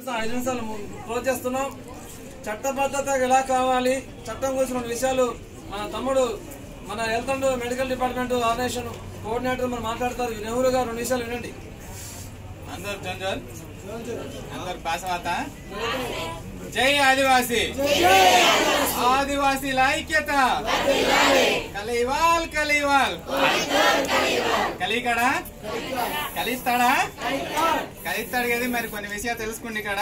నిమిషాలు ఐదు నిమిషాలు ము- క్లోజ్ చేస్తున్నాం చట్టబద్ధత ఎలా కావాలి చట్టం గురించి రెండు విషయాలు మన తమ్ముడు మన health and medical department organization coordinator మనం మాట్లాడతారు నెహ్రూ గారు రెండు విషయాలు వినండి అందరు జంజల్ అందరు పాసవాత జై ఆదివాసి ఆదివాసీల ఐక్యత కలివాల్ కలివాల్ కలికడా కలిస్తాడా కలిస్తాడు కదా మరి కొన్ని విషయాలు తెలుసుకోండి ఇక్కడ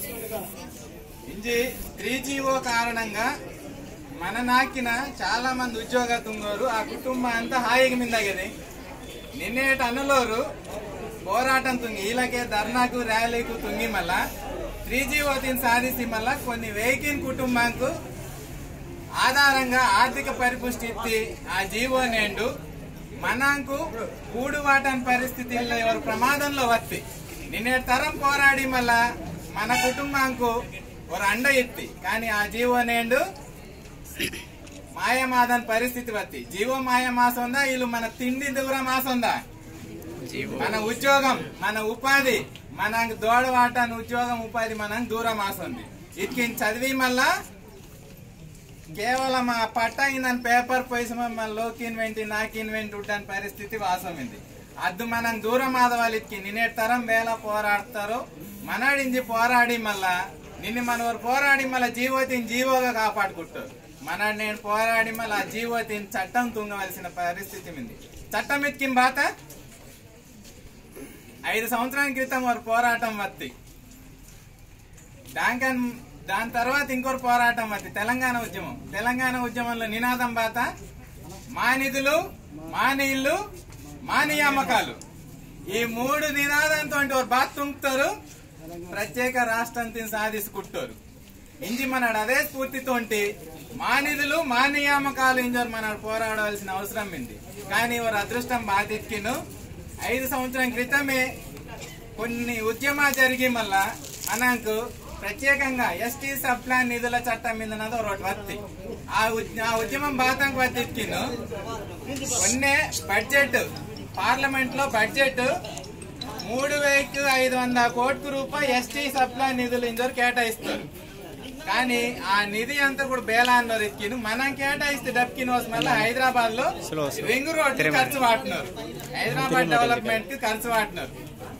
ఇంజి త్రీ జీవో కారణంగా మన నాకిన చాలా మంది ఉద్యోగ తుంగోరు ఆ కుటుంబం అంతా హాయిగా మిందగది నిన్నేటి అన్నలోరు పోరాటం తుంగి ఈలకే ధర్నాకు ర్యాలీకు తుంగి మళ్ళా త్రీ జీవోతిని సాధించి మళ్ళా కొన్ని వెహికల్ కుటుంబానికి ఆధారంగా ఆర్థిక పరిపుష్టి ఇచ్చి ఆ జీవో నేండు మనాంకు కూడు వాటని పరిస్థితుల్లో ఎవరు ప్రమాదంలో వత్తి నిన్నేటి తరం పోరాడి మళ్ళా మన కుటుంబానికి ఒక అండ ఎత్తి కానీ ఆ జీవో నేండు మాయమాదన్ పరిస్థితి వత్తి జీవో మాయ మాసందా వీళ్ళు మన తిండి దూరం మాసందా మన ఉద్యోగం మన ఉపాధి మనకు దోడవాటాన్ని ఉద్యోగం ఉపాధి మనం దూరం ఆస్తుంది ఇట్కి చదివి మళ్ళా కేవలం ఆ పట్ట అయిందని పేపర్ పోయి మన లోకి ఇన్వెంట్ నాకు ఇన్వెంట్ ఉంటాని పరిస్థితి వాసమైంది అద్దు మనం దూరం ఆదవాళ్ళకి నిన్నేటి తరం వేళ పోరాడతారు మనడించి పోరాడి మళ్ళా నిన్ను మనవారు పోరాడి మళ్ళా జీవోతిని జీవోగా కాపాడుకుంటారు మన నేను పోరాడి మళ్ళీ ఆ జీవోతిని చట్టం తుంగవలసిన పరిస్థితి ఉంది చట్టం ఎత్తికిన బాత ఐదు సంవత్సరాల క్రితం వారు పోరాటం వత్తి దానికన్ దాని తర్వాత ఇంకోటి పోరాటం వత్తి తెలంగాణ ఉద్యమం తెలంగాణ ఉద్యమంలో నినాదం బాత మా నిధులు మా నీళ్లు మా నియామకాలు ఈ మూడు నినాదంతో వారు బాత్ తుంపుతారు ప్రత్యేక రాష్ట్రం తిని సాధించుకుంటారు ఇంజి మనడు అదే స్ఫూర్తితోటి మా నిధులు మా నియామకాలు ఇంజోరు మనడు పోరాడవలసిన అవసరం ఉంది కానీ వారు అదృష్టం బాధిక్కిను ఐదు సంవత్సరం క్రితమే కొన్ని ఉద్యమాలు జరిగి మళ్ళా మనకు ప్రత్యేకంగా ఎస్టీ సబ్ ప్లాన్ నిధుల చట్టం మీద ఉన్నది ఒకటి వత్తి ఆ ఉద్- ఆ ఉద్యమం బాతంకు వత్తిను కొన్నే బడ్జెట్ పార్లమెంట్ లో బడ్జెట్ మూడు వేలకు ఐదు వందల కోట్ల రూపాయలు ఎస్టీ సబ్ ప్లాన్ నిధులు ఇందరు కేటాయిస్తారు కానీ ఆ నిధి అంతా కూడా బేలాన్నోరు ఎక్కిను మనం కేటాయిస్తే డబ్కిన్ వస్తుంది మళ్ళీ హైదరాబాద్ లో రింగ్ రోడ్ ఖర్చు వాడుతున్నారు హైదరాబాద్ డెవలప్మెంట్ కి ఖర్చు వాడుతున్నారు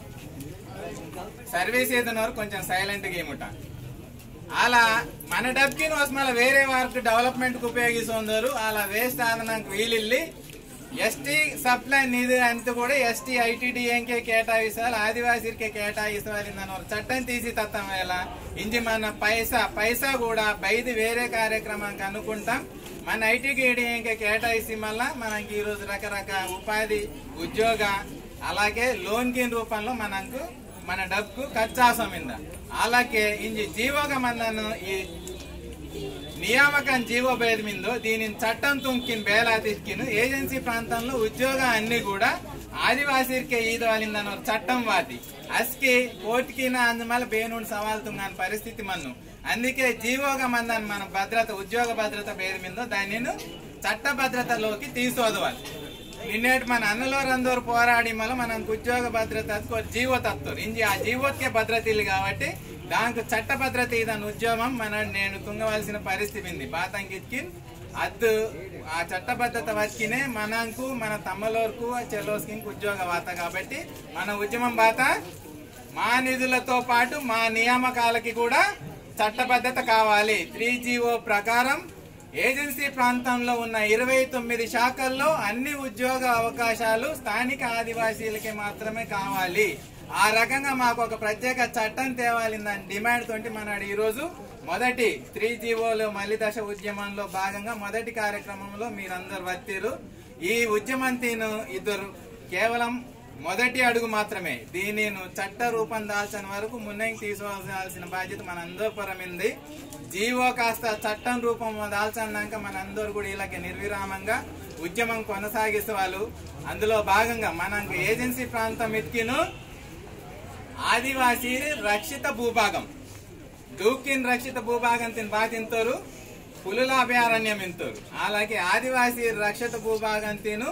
సర్వీస్ ఏదన్నారు కొంచెం సైలెంట్ గా ఏముట అలా మన డబ్కిన్ మళ్ళీ వేరే వారికి డెవలప్మెంట్ కు ఉపయోగిస్తున్నారు అలా వేస్ట్ ఆదనానికి వీలిల్లి ఎస్టీ సప్లై నిధి అంతా కూడా ఎస్టీ ఐటీడీఎంకే కేటాయిస్తారు ఆదివాసీకే కేటాయిస్తారు దాని చట్టం తీసి తత్తం వేళ ఇంజి మన పైసా పైసా కూడా బయది వేరే కార్యక్రమానికి అనుకుంటాం మన ఐటీడీఎంకే కేటాయిసి మళ్ళా మనకి ఈ రోజు రకరకాల ఉపాధి ఉద్యోగ అలాగే లోన్ కిన్ రూపంలో మనకు మన డబ్బుకు ఖర్చు అవసరమైందా అలాగే ఇంజి జీవోగ మందను ఈ నియామకం జీవోభేద మిందో దీనిని చట్టం తుంకిన బేలా తిక్కిను ఏజెన్సీ ప్రాంతంలో ఉద్యోగం అన్ని కూడా ఆదివాసీకే ఈదవాలిందని ఒక చట్టం వాది అస్కి కోర్టుకి అందుమల బేనుండి సవాల్ తుంగని పరిస్థితి మన్ను అందుకే జీవోగా మందని మన భద్రత ఉద్యోగ భద్రత భేద మిందో దానిని చట్ట భద్రతలోకి తీసుకోదవాలి నిన్నేటి మన అన్నలో రందోరు పోరాడి మళ్ళీ మనకు ఉద్యోగ భద్రత ఒక జీవో తత్తురు ఇంజి ఆ జీవోకే భద్రత ఇల్లు కాబట్టి దానికి చట్ట భద్రత ఇదని ఉద్యోగం మన నేను తుంగవలసిన పరిస్థితి ఉంది బాతంగికి అద్దు ఆ చట్టబద్ధత వచ్చినే మనకు మన తమ్మలోర్కు చెల్లోస్కి ఉద్యోగ వాత కాబట్టి మన ఉద్యమం బాత మా నిధులతో పాటు మా నియామకాలకి కూడా చట్టబద్ధత కావాలి త్రీ జీవో ప్రకారం ఏజెన్సీ ప్రాంతంలో ఉన్న ఇరవై తొమ్మిది శాఖల్లో అన్ని ఉద్యోగ అవకాశాలు స్థానిక ఆదివాసీలకి మాత్రమే కావాలి ఆ రకంగా మాకు ఒక ప్రత్యేక చట్టం తేవాలిందని డిమాండ్ తోటి మన ఈ రోజు మొదటి త్రీ జీవోలో మల్లి దశ ఉద్యమంలో భాగంగా మొదటి కార్యక్రమంలో మీరందరు వచ్చారు ఈ ఉద్యమం తీను ఇద్దరు కేవలం మొదటి అడుగు మాత్రమే దీనిని చట్ట రూపం దాల్చిన వరకు ముందుకు తీసుకోవాల్సిన బాధ్యత మనందరి పరమింది జీవో కాస్త చట్టం రూపం దాల్చన్నాక మనందరూ కూడా ఇలాగే నిర్విరామంగా ఉద్యమం కొనసాగిస్తే వాళ్ళు అందులో భాగంగా మనకు ఏజెన్సీ ప్రాంతం ఎత్కిను ఆదివాసీ రక్షిత భూభాగం డూకిన్ రక్షిత భూభాగం తిని బాగా తింటారు పులుల అభయారణ్యం ఇంతరు అలాగే ఆదివాసీ రక్షిత భూభాగం తిను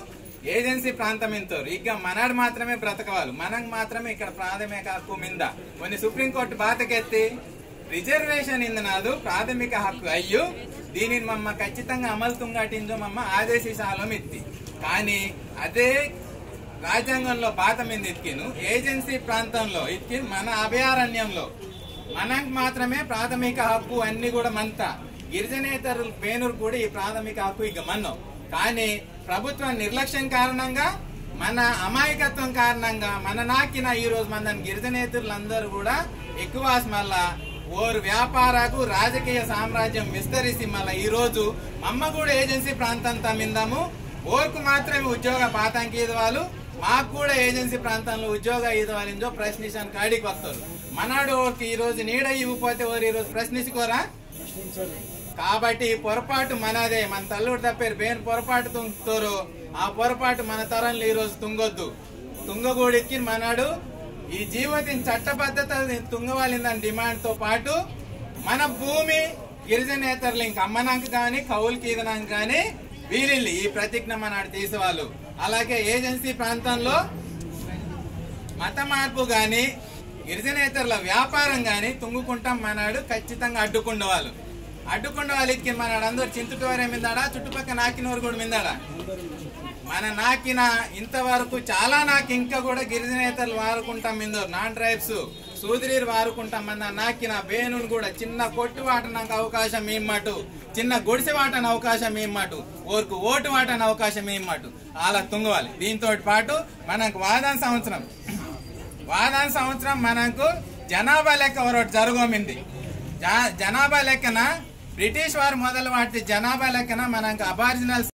ఏజెన్సీ ప్రాంతం ఇంతోరు ఇక మనడు మాత్రమే బ్రతకవాలి మనం మాత్రమే ఇక్కడ ప్రాథమిక హక్కు మింద కొన్ని సుప్రీంకోర్టు బాతకెత్తి రిజర్వేషన్ ఇందనాదు ప్రాథమిక హక్కు అయ్యు దీనిని మమ్మ ఖచ్చితంగా అమలు తుంగాటించో మమ్మ ఆదేశించాలం ఎత్తి కానీ అదే రాజ్యాంగంలో బాత మీద ఎత్తిను ఏజెన్సీ ప్రాంతంలో ఎత్తి మన అభయారణ్యంలో మనకు మాత్రమే ప్రాథమిక హక్కు అన్ని కూడా మంత గిరిజనేతరులు పేనురు కూడా ఈ ప్రాథమిక హక్కు ఇక మన్నం కానీ ప్రభుత్వం నిర్లక్ష్యం కారణంగా మన అమాయకత్వం కారణంగా మన నాకిన ఈ రోజు మన గిరిజనేతరులందరూ కూడా ఎక్కువ మళ్ళా ఓరు వ్యాపారకు రాజకీయ సామ్రాజ్యం విస్తరిసి మళ్ళా ఈ రోజు మమ్మ కూడా ఏజెన్సీ ప్రాంతం తమ్మిందాము ఓర్కు మాత్రమే ఉద్యోగ పాతాంకి వాళ్ళు మాకు కూడా ఏజెన్సీ ప్రాంతంలో ఉద్యోగ ఈదవాలిందో ప్రశ్నించాను కాడికి వస్తారు మనాడు ఓర్కి ఈ రోజు నీడ ఇవ్వకపోతే ఓరు ఈ రోజు ప్రశ్నించుకోరా కాబట్టి ఈ పొరపాటు మనదే మన తల్లుడు తప్పేరు పేరు పొరపాటు తుంగుతారు ఆ పొరపాటు మన తరంలో ఈ రోజు తుంగొద్దు తుంగగూడికి మనాడు ఈ జీవతిని చట్టబద్ధత తుంగవాలిందని డిమాండ్ తో పాటు మన భూమి గిరిజనేతరులు ఇంక అమ్మనాక గాని కౌలుకి ఈదనాక గాని వీరిల్లి ఈ ప్రతిజ్ఞ మనాడు తీసేవాళ్ళు అలాగే ఏజెన్సీ ప్రాంతంలో మత మార్పు గాని గిరిజనేతరుల వ్యాపారం గాని తుంగుకుంటాం మనాడు ఖచ్చితంగా అడ్డుకుండవాళ్ళు అడ్డుకుండ వాళ్ళకి మనాడు అందరు చింతటవారే మిందాడా చుట్టుపక్కల నాకినవారు కూడా మిందాడా మన నాకిన ఇంతవరకు చాలా నాకు ఇంకా కూడా గిరిజనేతలు వారుకుంటాం మిందో నాన్ ట్రైబ్స్ సూదిరీరు వారుకుంటాం మన నాకిన బేనుని కూడా చిన్న కొట్టు వాటనకు అవకాశం ఇమ్మటు చిన్న గుడిసె వాటన అవకాశం ఇమ్మటు ఓర్కు ఓటు వాటన అవకాశం ఇమ్మటు అలా తుంగవాలి దీంతో పాటు మనకు వాదాన్ సంవత్సరం వాదాన్ సంవత్సరం మనకు జనాభా లెక్క ఒకటి జరగమింది జనాభా లెక్కన బ్రిటిష్ వారు మొదలు వాటి జనాభా లెక్కన మనకు అబార్జినల్